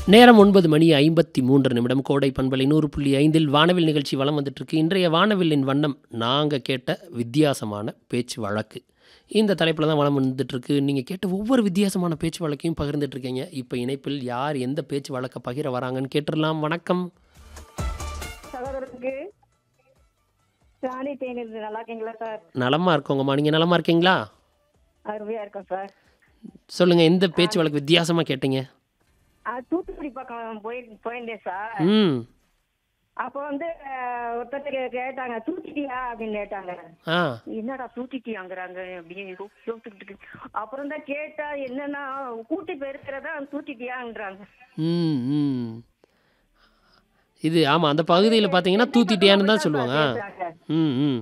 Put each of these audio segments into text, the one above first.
நேரம் ஒன்பது மணி ஐம்பத்தி மூன்று நிமிடம் கோடை பண்பலை நூறு புள்ளி ஐந்தில் வானவில் நிகழ்ச்சி வலம் வந்துட்டுருக்கு இன்றைய வானவில்லின் வண்ணம் நாங்கள் கேட்ட வித்தியாசமான பேச்சு வழக்கு இந்த தலைப்பில் தான் வளம் வந்துட்டுருக்கு நீங்கள் கேட்ட ஒவ்வொரு வித்தியாசமான பேச்சு வழக்கையும் பகிர்ந்துட்டு இருக்கீங்க இப்போ இணைப்பில் யார் எந்த பேச்சு வழக்கை பகிர வராங்கன்னு கேட்டுடலாம் வணக்கம் சகோதரருக்கு ராணி தேநீர் நல்லா இருக்கீங்களா சார் நலமாக இருக்கோங்கம்மா நீங்கள் நலமாக இருக்கீங்களா அருமையா இருக்கும் சார் சொல்லுங்கள் எந்த பேச்சு வழக்கு வித்தியாசமாக கேட்டீங்க ஆ, தூத்துக்குடி பக்கம் போய் போயிருந்தேன் சார் ம் அப்போ வந்து அஹ், ஒருத்தருக்கு கேட்டாங்க தூத்திட்டியா அப்படின்னு கேட்டாங்க ஆ என்னடா தூத்திட்டியாங்கிறாங்க அப்படின்னு யோ- யோசிச்சுக்கிட்டு இருக்கு. அப்புறம் தான் கேட்டா என்னன்னா கூட்டி பெருக்கிறதா தூத்திட்டியாங்கிறாங்க ம் ம் இது ஆமாம் அந்த பகுதியில் பார்த்தீங்கன்னா தூத்திட்டியான்னு தான் சொல்லுவாங்க ஆ. கேட்டாங்க. ம் ம்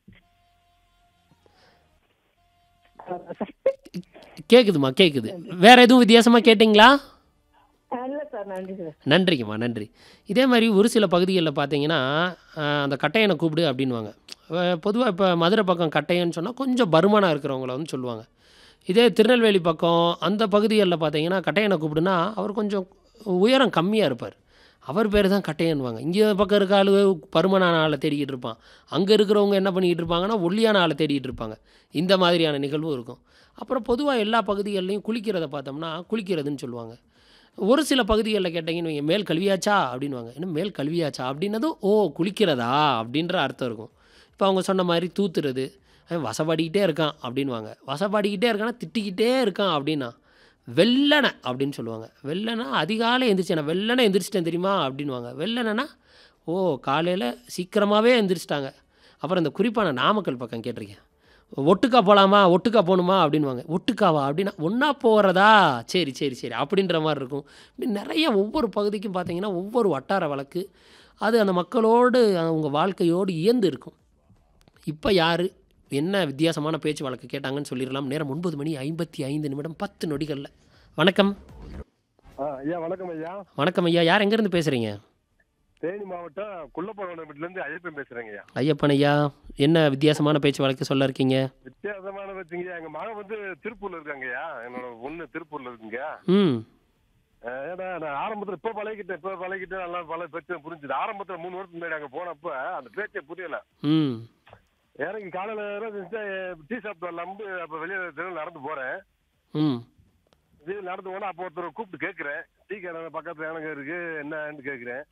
கேட்குதுமா கேட்குது வேற எதுவும் வித்தியாசமாக கேட்டிங்களா இல்ல சார் நன்றி சார் நன்றிங்கம்மா நன்றி இதே மாதிரி ஒரு சில பகுதிகளில் பார்த்தீங்கன்னா ஆஹ், அந்த கட்டையனை கூப்பிடு அப்படின்வாங்க பொதுவாக இப்போ மதுரை பக்கம் கட்டையன்னு சொன்னால் கொஞ்சம் பருமனாக இருக்கிறவங்கள வந்து சொல்லுவாங்க இதே திருநெல்வேலி பக்கம் அந்த பகுதிகளில் பார்த்தீங்கன்னா கட்டையனை கூப்பிடுனா அவர் கொஞ்சம் உயரம் கம்மியாக இருப்பார் அவர் பேர் தான் கட்டையன்வாங்க இங்கே பக்கம் இருக்க ஆளு பருமனான ஆளை தேடிக்கிட்டு இருப்பான் அங்கே இருக்கிறவங்க என்ன பண்ணிக்கிட்டு இருப்பாங்கன்னா ஒல்லியான ஆளை தேடிட்டு இருப்பாங்க இந்த மாதிரியான நிகழ்வும் இருக்கும் அப்புறம் பொதுவாக எல்லா பகுதிகள்லையும் குளிக்கிறத பார்த்தோம்னா குளிக்கிறதுன்னு சொல்லுவாங்க ஒரு சில பகுதிகளில் கேட்டிங்கன்னு வைங்க மேல் கல்வியாச்சா அப்படின்வாங்க என்ன மேல் கல்வியாச்சா அப்படின்னதும் ஓ குளிக்கிறதா அப்படின்ற அர்த்தம் இருக்கும் இப்போ அவங்க சொன்ன மாதிரி தூத்துறது அவன் வசப்பாடிக்கிட்டே இருக்கான் அப்படின்வாங்க வசப்பாடிக்கிட்டே இருக்கான்னா திட்டிக்கிட்டே இருக்கான் அப்படின்னா வெள்ளனை அப்படின்னு சொல்லுவாங்க வெள்ளனா அதிகாலை எந்திரிச்சேன் வெள்ளனை எந்திரிச்சிட்டேன் தெரியுமா அப்படின்வாங்க வெள்ளனைனா ஓ காலையில் சீக்கிரமாகவே எந்திரிச்சிட்டாங்க அப்புறம் இந்த குறிப்பான நாமக்கல் பக்கம் கேட்டிருக்கேன் ஒட்டுக்கா போகலாமா ஒட்டுக்கா போகணுமா அப்படின்வாங்க ஒட்டுக்காவா அப்படின்னா ஒன்றா போகிறதா சரி சரி சரி அப்படின்ற மாதிரி இருக்கும் இப்படி நிறைய ஒவ்வொரு பகுதிக்கும் பார்த்தீங்கன்னா ஒவ்வொரு வட்டார வழக்கு அது அந்த மக்களோடு அவங்க வாழ்க்கையோடு இயந்து இருக்கும் இப்போ யார் என்ன வித்தியாசமான பேச்சு வழக்கு கேட்டாங்கன்னு சொல்லிடலாம் நேரம் ஒன்பது மணி ஐம்பத்தி ஐந்து நிமிடம் பத்து நொடிகளில் வணக்கம் ஆ, ஐயா வணக்கம் ஐயா வணக்கம் ஐயா யார் எங்கேருந்து பேசுகிறீங்க தேனி மாவட்டம் குள்ளப்பகவனத்துல இருந்து ஐயப்பன் பேசுறேங்க ஐயா ஐயப்பன் ஐயா என்ன வித்தியாசமான பேச்சு வழக்கு சொல்ல இருக்கீங்க வித்தியாசமான வச்சுங்க எங்க மகன் வந்து திருப்பூர்ல இருக்காங்க ஐயா என்னோட பொண்ணு திருப்பூர்ல இருக்குங்க ம் ஆ, ஏன்னா நான் ஆரம்பத்துல இப்ப பழகிட்டேன் இப்ப பழகிட்டேன் நல்லா பல பேச்சு புரிஞ்சுது ஆரம்பத்துல மூணு வருஷத்துக்கு முன்னாடி அங்க போனப்ப அந்த பேச்சே புரியல ம் இறங்கி காலையில டீ சாப்பிட்டு வரலாம்னு அப்ப வெளியே தெருவில் நடந்து போறேன் ம் இது நடந்து போனா அப்போ ஒருத்தர் கூப்பிட்டு கேட்கிறேன் டீ கடை பக்கத்துல எனக்கு இருக்கு என்னன்னு கேட்கிறேன்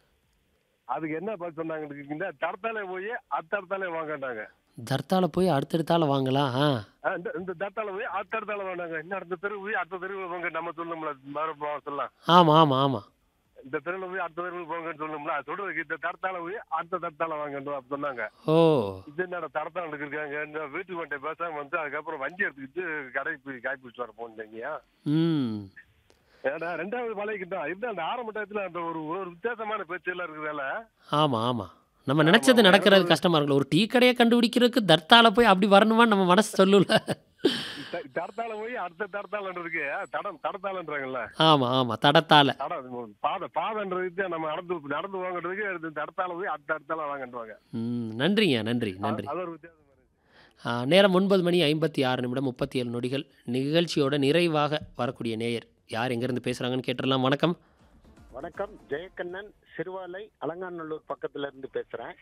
அதுக்கு என்ன பதில் சொன்னாங்க இந்த தடத்தாலே போய் அத்தடத்தாலே வாங்கட்டாங்க தர்த்தால போய் அடுத்தடுத்தால வாங்கலாம் ஆ ஆ, இந்த இந்த தட்டால போய் அடுத்த வேணாங்க இன்னும் அடுத்த தெரு போய் அடுத்த தெருவில் போங்க நம்ம சொல்லணும்ல மறுபா சொல்லலாம் ஆமாம் ஆமாம் ஆமாம் இந்த தெருவில் போய் அடுத்த தெருவில் போங்கன்னு சொல்லணும்ல அது சொல்றதுக்கு இந்த தடத்தால போய் அடுத்த தடத்தால வாங்கன்னு அப்படி சொன்னாங்க ஓ இது என்னடா தடத்தால இருக்காங்க இந்த வீட்டுக்கு வந்துட்டு பேசாம வந்து அதுக்கப்புறம் வண்டி எடுத்துக்கிட்டு கடைக்கு போய் காய் பிடிச்சிட்டு வர போனீங்க ம் ஏன்னா ரெண்டாவது பழகிக்கிட்டோம் இது அந்த ஆரம்ப டயத்துல அந்த ஒரு ஒரு வித்தியாசமான பேச்சு எல்லாம் இருக்குதால ஆமாம் ஆமாம் நம்ம நினச்சது நடக்கிறது கஷ்டமாக இருக்குல்ல ஒரு டீ கடையை கண்டுபிடிக்கிறதுக்கு தர்த்தால போய் அப்படி வரணுமா நம்ம மனசு சொல்லல த- தடத்தால போய் அடுத்த தடத்தாலன்றதுக்கு தடம் தடத்தாலன்றாங்கல்ல ஆமாம் ஆமாம் தடத்தால தடம் பாதை பாதைன்றதுக்கு நம்ம நடந்து நடந்து வாங்குறதுக்கு அடுத்த தடத்தால போய் அடுத்த அடுத்தால வாங்கன்றுவாங்க ம் நன்றிங்க நன்றி நன்றி அது ஒரு வித்தியாசம் இருக்கு. ஆ, நேரம் ஒன்பது மணி ஐம்பத்தி ஆறு நிமிடம் முப்பத்தி ஏழு நொடிகள் நிகழ்ச்சியோட நிறைவாக வரக்கூடிய நேயர் யார் எங்கேருந்து பேசுகிறாங்கன்னு கேட்டுடலாம் வணக்கம் வணக்கம் ஜெயக்கண்ணன் சிறுவாலை அலங்காநல்லூர் பக்கத்துல இருந்து பேசுறேன்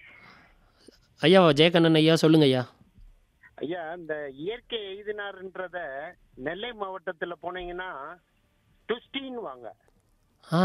ஐயா ஜெயகண்ணன் ஐயா சொல்லுங்க ஐயா ஐயா இந்த இயற்கை எய்தினார்ன்றத நெல்லை மாவட்டத்துல போனீங்கன்னா டுஸ்டின்னு வாங்க ஆ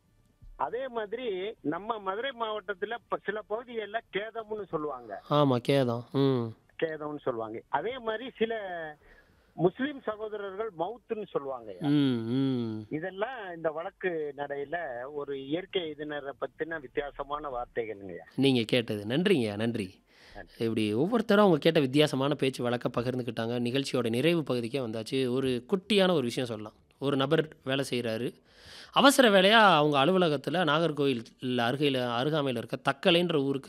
அதே மாதிரி நம்ம மதுரை மாவட்டத்துல ப- சில பகுதிகளில் கேதம்னு சொல்லுவாங்க ஆமாம் கேதம் ம் கேதம்னு சொல்லுவாங்க அதே மாதிரி சில முஸ்லிம் சகோதரர்கள் மவுத்துன்னு சொல்லுவாங்க ஐயா. ம் ம் இதெல்லாம் இந்த வழக்கு நடையில ஒரு இயற்கை எய்தினரை பத்தின வித்தியாசமான வார்த்தைகள்ங்கய்யா நீங்கள் கேட்டது நன்றிங்கய்யா நன்றி இப்படி ஒவ்வொருத்தரும் அவங்க கேட்ட வித்தியாசமான பேச்சு வழக்க பகிர்ந்துக்கிட்டாங்க நிகழ்ச்சியோட நிறைவு பகுதிக்கே வந்தாச்சு ஒரு குட்டியான ஒரு விஷயம் சொல்லலாம் ஒரு நபர் வேலை செய்கிறாரு அவசர வேலையாக அவங்க அலுவலகத்தில் நாகர்கோவில் அருகையில் அருகாமையில் இருக்க தக்கலைன்ற ஊருக்கு